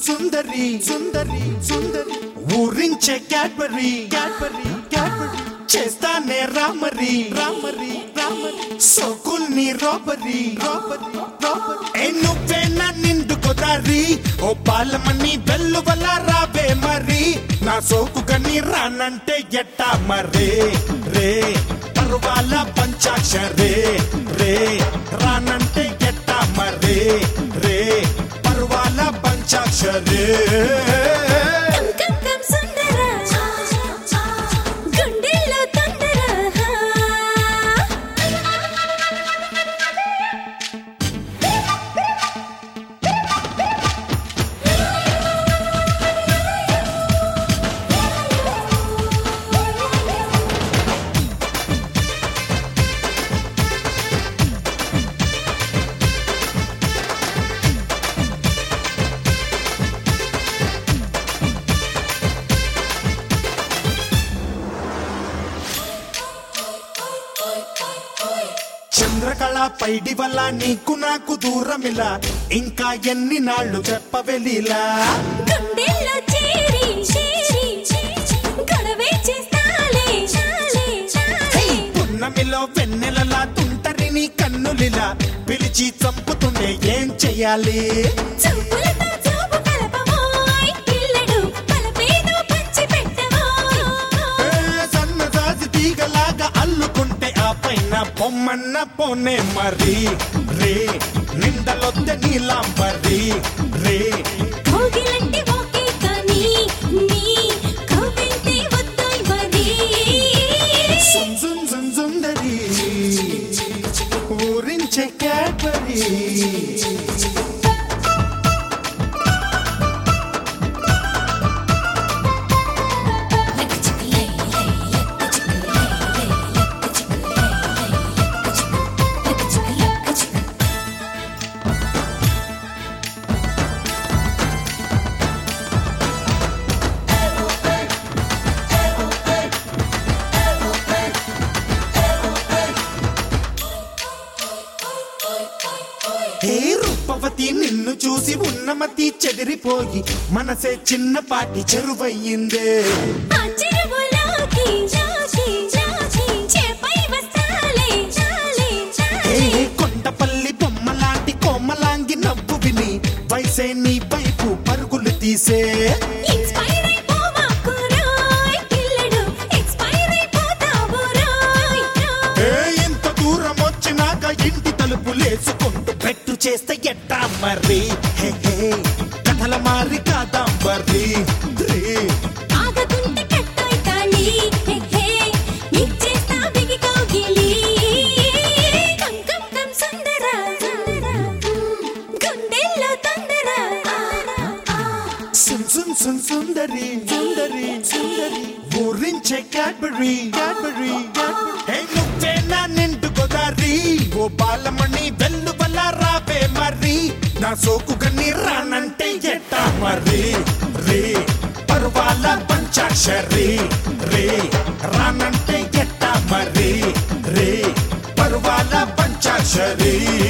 సుందరి సుందరి సుందరి ఊరించే క్యాడ్బరీ క్యాడ్బరీ క్యాడ్బరీ చేస్తానే రామరి రామరి రామరి సోకుల్ని రోబరి రోబరి రోబరి ఏ నువ్వేనా నిండు కొదారి ఓ పాలమని వెల్లువల రావే మరి నా సోకు కని రానంటే ఎట్టా మరే రే పర్వాల పంచాక్షరే రే రానంటే ఎట్టా మరే రే పర్వాల పంచాక్షరే కం కం కం సుందర గుండెల్లో తొందర చంద్రకళ పైడి వల్ల నీకు నాకు దూరమిలా ఇంకా ఎన్ని నాళ్ళు చెప్పవెలిలా గుండెల్లో చేరి చేరి గొడవే చేస్తాలే చాలే చాలే పున్నమిలో వెన్నెలలా తుంటరిని కన్నులిలా పిలిచి చంపుతుండే ఏం చెయ్యాలి చూపులతో చూపు కలపవోయ్ పిల్లడు పలపేదో పంచి పెట్టవోయ్ ఏ సన్నజాజి తీగలాగా అల్లుకుంటే ఆ పైన పొమ్మన్న పోనే మరి రే నిందలొద్ద నీలాంబరి రే కోగిలంటే ఓకే కానీ నీ కవ్వింతే వద్దోయ్ మరి సుం సుం సుం సుందరి ఊరించే క్యాడ్బరీ ఏ రూపవతి నిన్ను చూసి ఉన్నమతి చెదిరిపోయి మనసే చిన్నపాటి చెరువయ్యిందే ఆ చెరువులోకి జాచి జాచి చేపై వస్తాలే చాలే ఏ చాలే కొండపల్లి బొమ్మలాంటి కోమలాంగి నవ్వు విని వయసే నీ వైపు పరుగులు తీసే ఇన్స్పైర్ అయిపోమాకు రోయ్ పిల్లడు ఎక్స్పైర్ అయిపోతావు రోయ్ ఏ ఇంత దూరం వచ్చినాక ఇంటి తలుపులేసుకుంటూ పెట్టు చేస్తే ఎట్టా మరి హే హే కథల మారి కాదాంబరి రే ఆగకుంటే కట్టోయ్ తాళి హే హే ఇచ్చేస్తా బిగి కౌగిలి కం కం కం సుందర గుండెల్లో తొందర సున్ సున్ సున్ సుందరి సుందరి సుందరి ఊరించే క్యాడ్బరీ క్యాడ్బరీ హే నువ్వేనా నిండు గోదారి ఓ బాలమణి వెల్లువల రావే మరి నా సోకు గని రానంటే ఎట్టా మరి రే పర్వాల పంచాక్షరి రే రానంటే ఎట్టా మరి రే పర్వాల పంచాక్షరి